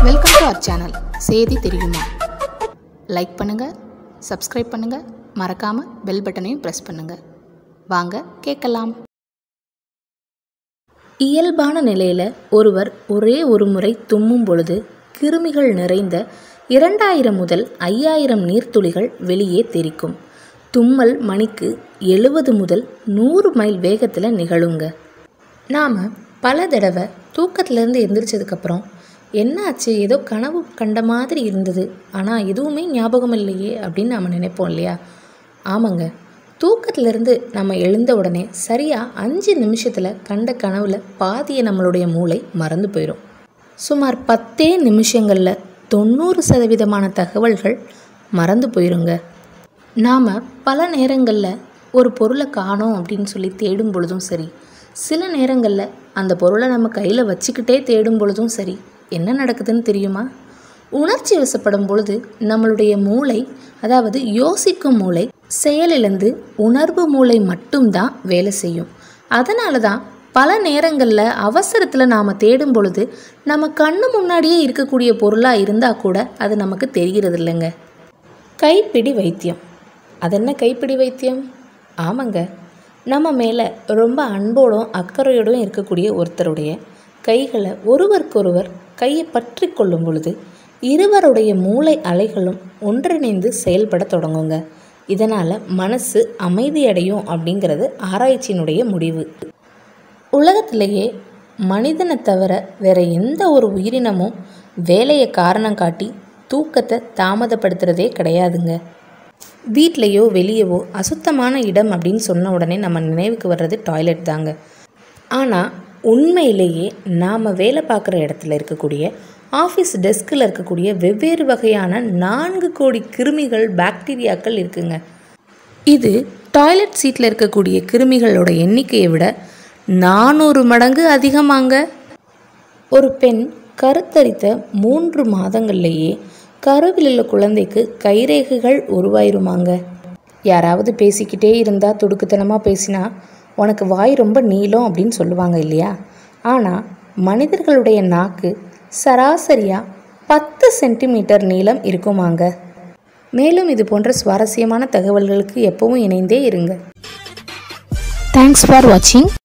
welcome to our channel செய்தி தெரியுமா like பண்ணுங்கள் சப்ஸ்கிரைப் பண்ணுங்கள் மறக்காமல் பெல் பட்டனையும் ப்ரெஸ் பண்ணுங்கள் வாங்க கேட்கலாம் இயல்பான நிலையில் ஒருவர் ஒரே ஒரு முறை தும்மும் பொழுது கிருமிகள் நிறைந்த இரண்டாயிரம் முதல் ஐயாயிரம் நீர்த்துளிகள் வெளியே தெரிக்கும் தும்மல் மணிக்கு எழுபது முதல் நூறு மைல் வேகத்தில் நிகழுங்க நாம் பல தடவை தூக்கத்திலேருந்து எந்திரிச்சதுக்கப்புறம் என்ன ஆச்சு ஏதோ கனவு கண்ட மாதிரி இருந்தது ஆனால் எதுவுமே ஞாபகம் இல்லையே அப்படின்னு நம்ம நினைப்போம் இல்லையா ஆமாங்க தூக்கத்திலிருந்து நம்ம எழுந்த உடனே சரியாக அஞ்சு நிமிஷத்தில் கண்ட கனவில் பாதியை நம்மளுடைய மூளை மறந்து போயிடும் சுமார் பத்தே நிமிஷங்களில் தொண்ணூறு சதவீதமான தகவல்கள் மறந்து போயிருங்க நாம் பல நேரங்களில் ஒரு பொருளை காணோம் அப்படின்னு சொல்லி தேடும் பொழுதும் சரி சில நேரங்களில் அந்த பொருளை நம்ம கையில் வச்சுக்கிட்டே தேடும் பொழுதும் சரி என்ன நடக்குதுன்னு தெரியுமா உணர்ச்சி வசப்படும் பொழுது நம்மளுடைய மூளை அதாவது யோசிக்கும் மூளை செயலிழந்து உணர்வு மூளை மட்டும்தான் வேலை செய்யும் அதனால தான் பல நேரங்களில் அவசரத்தில் நாம் தேடும் பொழுது நம்ம கண்ணு முன்னாடியே இருக்கக்கூடிய பொருளாக இருந்தால் கூட அது நமக்கு தெரிகிறது இல்லைங்க கைப்பிடி வைத்தியம் அது என்ன கைப்பிடி வைத்தியம் ஆமாங்க நம்ம மேலே ரொம்ப அன்போடும் அக்கறையோடும் இருக்கக்கூடிய ஒருத்தருடைய கைகளை ஒருவருக்கொருவர் கையை பற்றி கொள்ளும் பொழுது இருவருடைய மூளை அலைகளும் ஒன்றிணைந்து செயல்பட தொடங்குங்க இதனால் மனசு அமைதியடையும் அப்படிங்கிறது ஆராய்ச்சியினுடைய முடிவு உலகத்திலேயே மனிதனை தவிர வேற எந்த ஒரு உயிரினமும் வேலையை காரணம் காட்டி தூக்கத்தை தாமதப்படுத்துகிறதே கிடையாதுங்க வீட்லேயோ வெளியவோ அசுத்தமான இடம் அப்படின்னு சொன்ன உடனே நம்ம நினைவுக்கு வர்றது டாய்லெட் தாங்க ஆனால் உண்மையிலேயே நாம் வேலை பார்க்குற இடத்துல இருக்கக்கூடிய ஆஃபீஸ் டெஸ்கில் இருக்கக்கூடிய வெவ்வேறு வகையான நான்கு கோடி கிருமிகள் பாக்டீரியாக்கள் இருக்குங்க இது டாய்லெட் சீட்டில் இருக்கக்கூடிய கிருமிகளோட எண்ணிக்கையை விட நானூறு மடங்கு அதிகமாங்க ஒரு பெண் கருத்தரித்த மூன்று மாதங்கள்லேயே கருவில் உள்ள குழந்தைக்கு கைரேகைகள் உருவாயிருமாங்க யாராவது பேசிக்கிட்டே இருந்தால் துடுக்குத்தனமாக பேசினா உனக்கு வாய் ரொம்ப நீளம் அப்படின்னு சொல்லுவாங்க இல்லையா ஆனால் மனிதர்களுடைய நாக்கு சராசரியாக பத்து சென்டிமீட்டர் நீளம் இருக்குமாங்க மேலும் இது போன்ற சுவாரஸ்யமான தகவல்களுக்கு எப்பவும் இணைந்தே இருங்க தேங்க்ஸ் ஃபார் வாட்சிங்